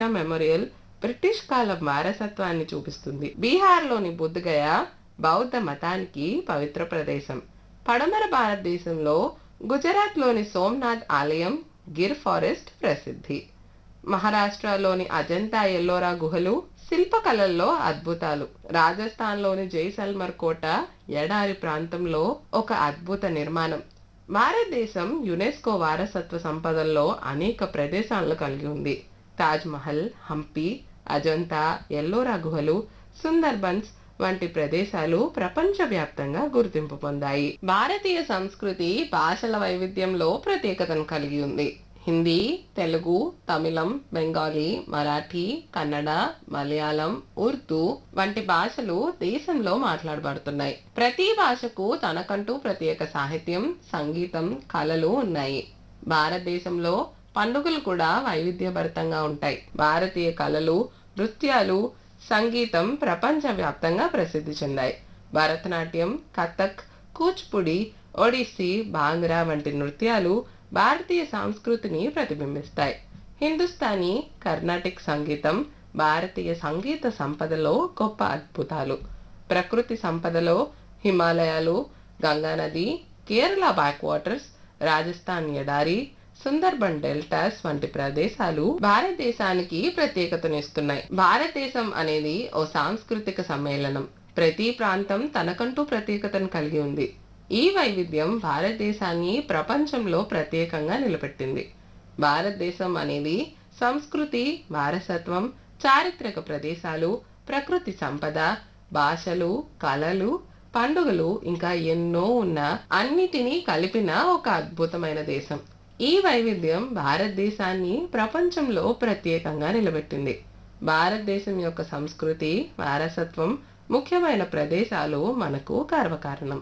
memorial British కాలం వారసత్వాన్ని చూపిస్తుంది బీహార్లోని బుద్ధగయ బౌద్ధ మతానికి పవిత్ర ప్రదేశం పడమర భారతదేశంలో గుజరాత్లోని సోమ్నాథ్ ఆలయం గిర్ ఫారెస్ట్ ప్రసిద్ధి మహారాష్ట్రలోని అజంతా ఎల్లోరా గుహలు శిల్పకళల్లో అద్భుతాలు రాజస్థాన్లోని జైసల్మర్ కోట ఎడారి ప్రాంతంలో ఒక అద్భుత నిర్మాణం భారతదేశం యునెస్కో వారసత్వ సంపదల్లో అనేక ప్రదేశాలను కలిగి ఉంది తాజ్ మహల్ హంపి అజంతా ఎల్లోరా గుహలు సుందర్బన్స్ వంటి ప్రదేశాలు ప్రపంచవ్యాప్తంగా గుర్తింపు పొందాయి భారతీయ సంస్కృతి భాషల వైవిధ్యంలో ప్రత్యేకతను కలిగి ఉంది హిందీ తెలుగు తమిళం బెంగాలీ మరాఠీ కన్నడ మలయాళం ఉర్దూ వంటి భాషలు దేశంలో మాట్లాడబడుతున్నాయి ప్రతి భాషకు తనకంటూ ప్రత్యేక సాహిత్యం సంగీతం కళలు ఉన్నాయి భారతదేశంలో పండుగలు కూడా వైవిధ్యభరితంగా ఉంటాయి భారతీయ కళలు నృత్యాలు సంగీతం ప్రపంచవ్యాప్తంగా ప్రసిద్ధి చెందాయి భరతనాట్యం కథక్ కూచిపూడి ఒడిస్సీ బాంగ్రా వంటి నృత్యాలు భారతీయ సంస్కృతిని ప్రతిబింబిస్తాయి హిందుస్థానీ కర్ణాటిక్ సంగీతం భారతీయ సంగీత సంపదలో గొప్ప అద్భుతాలు ప్రకృతి సంపదలో హిమాలయాలు గంగానది కేరళ బ్యాక్ వాటర్స్ రాజస్థాన్ ఎడారి సుందర్బన్ డెల్టాస్ వంటి ప్రదేశాలు భారతదేశానికి ప్రత్యేకతనిస్తున్నాయి భారతదేశం అనేది ఓ సాంస్కృతిక సమ్మేళనం ప్రతి ప్రాంతం తనకంటూ ప్రత్యేకతను కలిగి ఉంది ఈ వైవిధ్యం భారతదేశాన్ని ప్రపంచంలో ప్రత్యేకంగా నిలబెట్టింది భారతదేశం అనేది సంస్కృతి వారసత్వం చారిత్రక ప్రదేశాలు ప్రకృతి సంపద భాషలు కళలు పండుగలు ఇంకా ఎన్నో ఉన్న అన్నిటినీ కలిపిన ఒక అద్భుతమైన దేశం ఈ వైవిధ్యం భారతదేశాన్ని ప్రపంచంలో ప్రత్యేకంగా నిలబెట్టింది భారతదేశం యొక్క సంస్కృతి వారసత్వం ముఖ్యమైన ప్రదేశాలు మనకు గర్వకారణం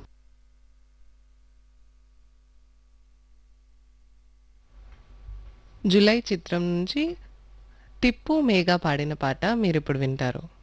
జులై చిత్రం నుంచి టిప్పు మేఘా పాడిన పాట మీరు ఇప్పుడు వింటారు